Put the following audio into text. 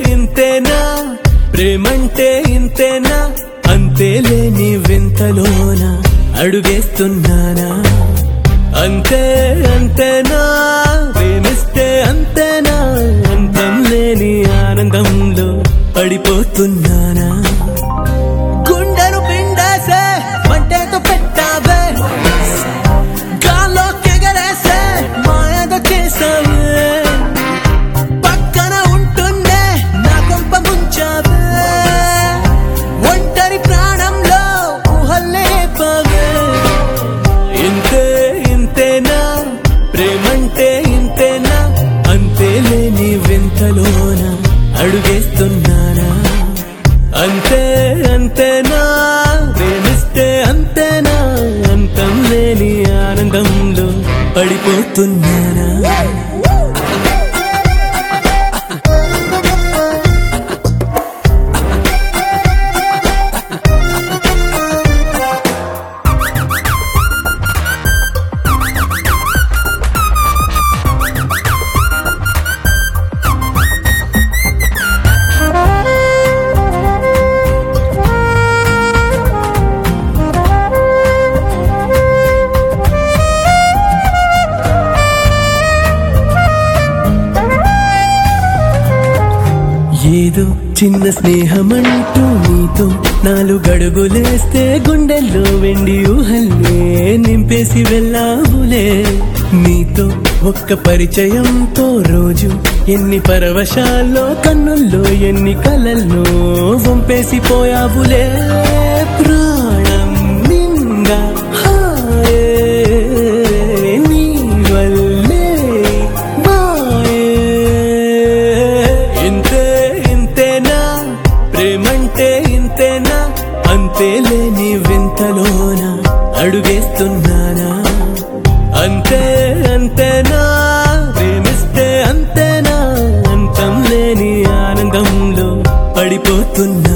ఇంతేనా ప్రేమంటే ఇంతేనా అంతేలేని వింతలోన అడుగేస్తున్నానా అంతే అంతేనా ప్రేమిస్తే అంతేనా అంతం లేని ఆనందంలో పడిపోతున్నానా గుండెను పిండేసే మంటేతో పెట్టావే గాల్లో ఎగరేసే మాయతో చేసావే పక్కన ఉంటుండే నా కొంప ముంచావే ఒంటరి ప్రాణంలో ఊహల్లే పవే ఇంతే ఇంతేనా ప్రేమంటే ఇంతేనా అంతేలేని వింతలోన అడుగేస్తున్నానా అంతే అంతేనా ప్రేమిస్తే అంతేనా అంతం లేని ఆనందంలో పడిపోతున్నానా ఏదో చిన్న స్నేహమంటూ నీతో నాలుగడుగులేస్తే గుండెల్లో వెండి ఊహల్లే నింపేసి వెళ్ళావులే నీతో ఒక్క పరిచయంతో రోజు ఎన్ని పరవశాల్లో కన్నుల్లో ఎన్ని కలల్లో వంపేసి పోయావులే ప్రాణం నిండా హాయే నీ వల్లే మాయే ఇంతే ఇంతేనా ప్రేమంటే ఇంతేనా అంతేలేని వింతలోన అడుగేస్తున్నానా అంతే అంతేనా ప్రేమిస్తే అంతేనా అంతం లేని ఆనందంలో పడిపోతున్నా